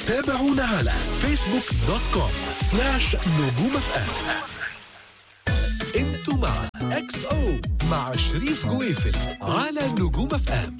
تابعونا على فيسبوك دوت كوم سلاش نجوم اف ام انتوا مع اكس او مع شريف جويفل على نجوم اف ام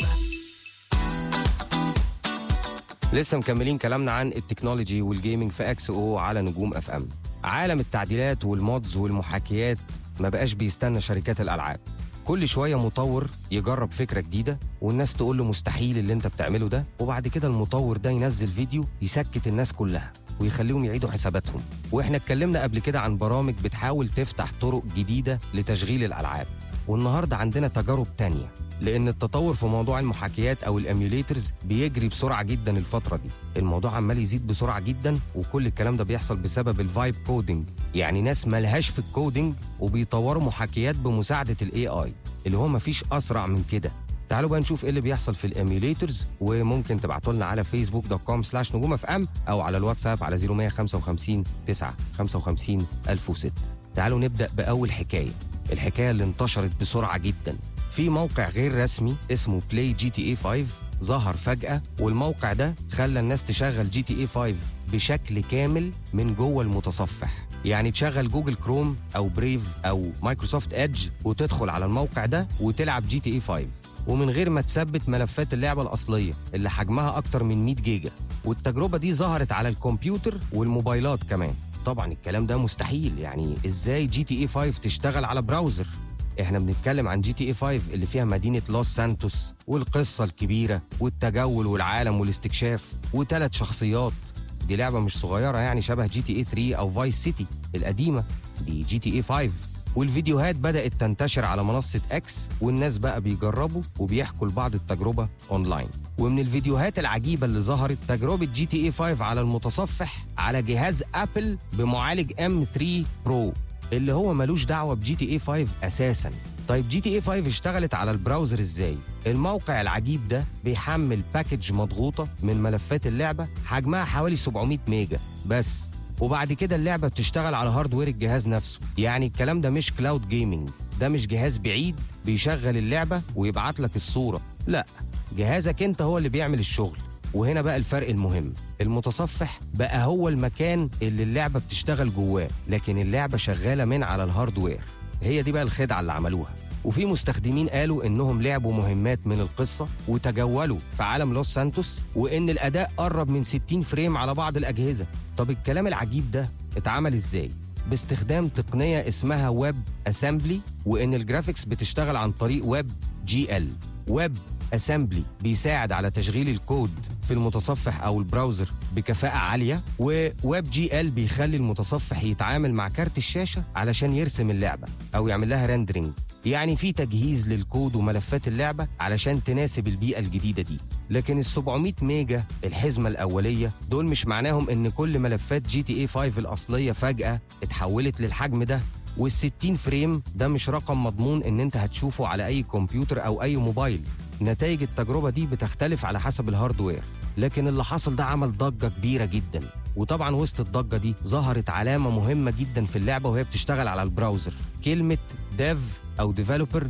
لسه مكملين كلامنا عن التكنولوجي والجيمنج في اكس او على نجوم اف ام عالم التعديلات والمودز والمحاكيات ما بقاش بيستنى شركات الالعاب كل شويه مطور يجرب فكره جديده والناس تقول له مستحيل اللي انت بتعمله ده وبعد كده المطور ده ينزل فيديو يسكت الناس كلها ويخليهم يعيدوا حساباتهم واحنا اتكلمنا قبل كده عن برامج بتحاول تفتح طرق جديده لتشغيل الالعاب والنهارده عندنا تجارب تانية لان التطور في موضوع المحاكيات او الاميوليترز بيجري بسرعه جدا الفتره دي الموضوع عمال يزيد بسرعه جدا وكل الكلام ده بيحصل بسبب الفايب كودينج يعني ناس ملهاش في الكودينج وبيطوروا محاكيات بمساعده الاي اي اللي هو مفيش اسرع من كده تعالوا بقى نشوف ايه اللي بيحصل في الاميوليترز وممكن تبعتوا لنا على فيسبوك دوت كوم سلاش نجوم اف ام او على الواتساب على 0155 9 55 1006 تعالوا نبدا باول حكايه الحكايه اللي انتشرت بسرعه جدا في موقع غير رسمي اسمه بلاي جي تي اي 5 ظهر فجأة والموقع ده خلى الناس تشغل جي تي اي 5 بشكل كامل من جوه المتصفح يعني تشغل جوجل كروم او بريف او مايكروسوفت ايدج وتدخل على الموقع ده وتلعب جي تي اي 5 ومن غير ما تثبت ملفات اللعبة الأصلية اللي حجمها أكتر من 100 جيجا والتجربة دي ظهرت على الكمبيوتر والموبايلات كمان طبعا الكلام ده مستحيل يعني ازاي جي تي اي 5 تشتغل على براوزر احنا بنتكلم عن جي تي اي 5 اللي فيها مدينة لوس سانتوس والقصة الكبيرة والتجول والعالم والاستكشاف وثلاث شخصيات دي لعبة مش صغيرة يعني شبه جي تي اي 3 او فايس سيتي القديمة دي جي تي اي 5 والفيديوهات بدأت تنتشر على منصة اكس والناس بقى بيجربوا وبيحكوا لبعض التجربة اونلاين ومن الفيديوهات العجيبة اللي ظهرت تجربة جي تي اي 5 على المتصفح على جهاز ابل بمعالج ام 3 برو اللي هو ملوش دعوة بجي تي اي 5 اساسا طيب جي تي اي 5 اشتغلت على البراوزر ازاي؟ الموقع العجيب ده بيحمل باكج مضغوطة من ملفات اللعبة حجمها حوالي 700 ميجا بس وبعد كده اللعبة بتشتغل على هاردوير الجهاز نفسه يعني الكلام ده مش كلاود جيمنج ده مش جهاز بعيد بيشغل اللعبة ويبعت لك الصورة لا جهازك انت هو اللي بيعمل الشغل وهنا بقى الفرق المهم المتصفح بقى هو المكان اللي اللعبة بتشتغل جواه لكن اللعبة شغالة من على الهاردوير هي دي بقى الخدعة اللي عملوها وفي مستخدمين قالوا انهم لعبوا مهمات من القصة وتجولوا في عالم لوس سانتوس وان الاداء قرب من 60 فريم على بعض الاجهزة طب الكلام العجيب ده اتعمل ازاي باستخدام تقنية اسمها ويب اسامبلي وان الجرافيكس بتشتغل عن طريق ويب جي ال ويب اسامبلي بيساعد على تشغيل الكود في المتصفح او البراوزر بكفاءة عالية وويب جي ال بيخلي المتصفح يتعامل مع كارت الشاشة علشان يرسم اللعبة او يعمل لها ريندرينج يعني في تجهيز للكود وملفات اللعبة علشان تناسب البيئة الجديدة دي لكن ال 700 ميجا الحزمة الأولية دول مش معناهم إن كل ملفات جي تي اي 5 الأصلية فجأة اتحولت للحجم ده وال 60 فريم ده مش رقم مضمون إن أنت هتشوفه على أي كمبيوتر أو أي موبايل نتائج التجربة دي بتختلف على حسب الهاردوير لكن اللي حصل ده عمل ضجة كبيرة جدا وطبعا وسط الضجة دي ظهرت علامة مهمة جدا في اللعبة وهي بتشتغل على البراوزر كلمة ديف أو ديفلوبر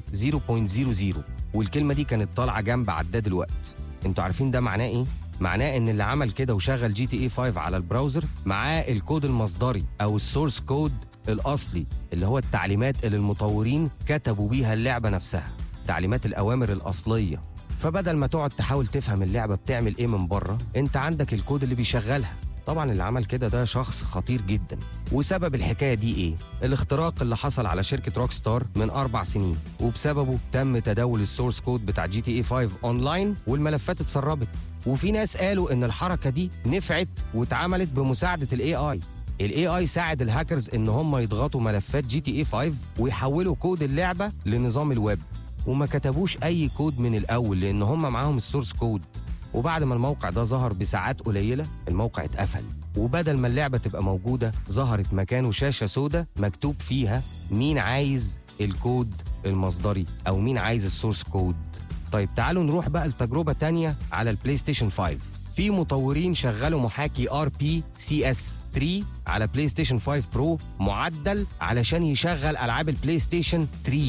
0.00 والكلمة دي كانت طالعة جنب عداد الوقت انتوا عارفين ده معناه ايه؟ معناه ان اللي عمل كده وشغل جي تي اي 5 على البراوزر معاه الكود المصدري او السورس كود الاصلي اللي هو التعليمات اللي المطورين كتبوا بيها اللعبة نفسها تعليمات الأوامر الأصلية فبدل ما تقعد تحاول تفهم اللعبة بتعمل إيه من بره أنت عندك الكود اللي بيشغلها طبعا اللي عمل كده ده شخص خطير جدا وسبب الحكايه دي ايه الاختراق اللي حصل على شركه روك ستار من اربع سنين وبسببه تم تداول السورس كود بتاع جي تي اي 5 اونلاين والملفات اتسربت وفي ناس قالوا ان الحركه دي نفعت واتعملت بمساعده الاي اي الاي اي ساعد الهاكرز ان هم يضغطوا ملفات جي تي اي 5 ويحولوا كود اللعبه لنظام الويب وما كتبوش اي كود من الاول لان هم معاهم السورس كود وبعد ما الموقع ده ظهر بساعات قليله الموقع اتقفل وبدل ما اللعبه تبقى موجوده ظهرت مكانه شاشه سوداء مكتوب فيها مين عايز الكود المصدري او مين عايز السورس كود طيب تعالوا نروح بقى لتجربه تانية على البلاي ستيشن 5 في مطورين شغلوا محاكي ار بي سي اس 3 على بلاي ستيشن 5 برو معدل علشان يشغل العاب البلاي ستيشن 3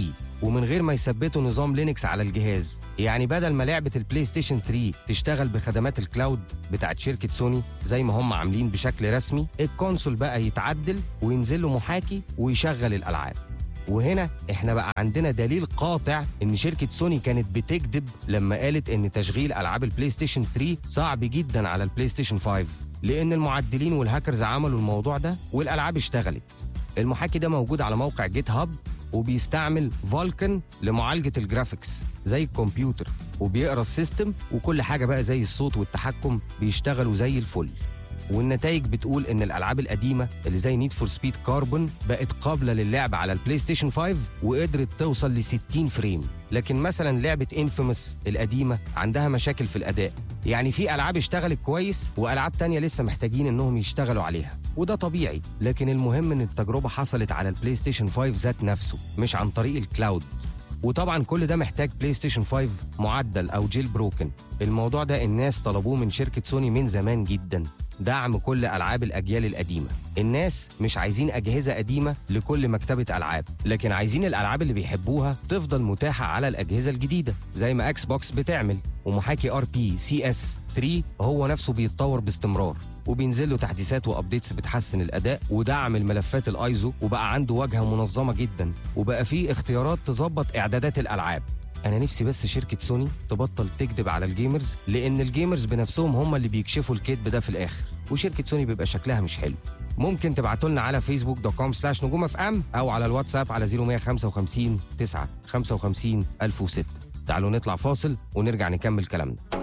ومن غير ما يثبتوا نظام لينكس على الجهاز يعني بدل ما لعبة البلاي ستيشن 3 تشتغل بخدمات الكلاود بتاعت شركة سوني زي ما هم عاملين بشكل رسمي الكونسول بقى يتعدل وينزل له محاكي ويشغل الألعاب وهنا احنا بقى عندنا دليل قاطع ان شركه سوني كانت بتكذب لما قالت ان تشغيل العاب البلاي ستيشن 3 صعب جدا على البلاي ستيشن 5 لان المعدلين والهاكرز عملوا الموضوع ده والالعاب اشتغلت المحاكي ده موجود على موقع جيت هاب وبيستعمل فولكن لمعالجه الجرافيكس زي الكمبيوتر وبيقرا السيستم وكل حاجه بقى زي الصوت والتحكم بيشتغلوا زي الفل والنتائج بتقول ان الالعاب القديمه اللي زي نيد فور سبيد كاربون بقت قابله للعب على البلاي ستيشن 5 وقدرت توصل ل 60 فريم لكن مثلا لعبه انفيموس القديمه عندها مشاكل في الاداء يعني في العاب اشتغلت كويس والعاب تانية لسه محتاجين انهم يشتغلوا عليها وده طبيعي لكن المهم ان التجربه حصلت على البلاي ستيشن 5 ذات نفسه مش عن طريق الكلاود وطبعا كل ده محتاج بلاي ستيشن 5 معدل او جيل بروكن الموضوع ده الناس طلبوه من شركه سوني من زمان جدا دعم كل العاب الاجيال القديمه الناس مش عايزين اجهزه قديمه لكل مكتبه العاب لكن عايزين الالعاب اللي بيحبوها تفضل متاحه على الاجهزه الجديده زي ما اكس بوكس بتعمل ومحاكي ار بي سي اس 3 هو نفسه بيتطور باستمرار وبينزل له تحديثات وابديتس بتحسن الاداء ودعم الملفات الايزو وبقى عنده واجهه منظمه جدا وبقى فيه اختيارات تظبط اعدادات الالعاب انا نفسي بس شركه سوني تبطل تكذب على الجيمرز لان الجيمرز بنفسهم هم اللي بيكشفوا الكذب ده في الاخر وشركه سوني بيبقى شكلها مش حلو ممكن تبعتوا لنا على فيسبوك دوت كوم سلاش نجوم اف ام او على الواتساب على 0155 9 55 1006 تعالوا نطلع فاصل ونرجع نكمل كلامنا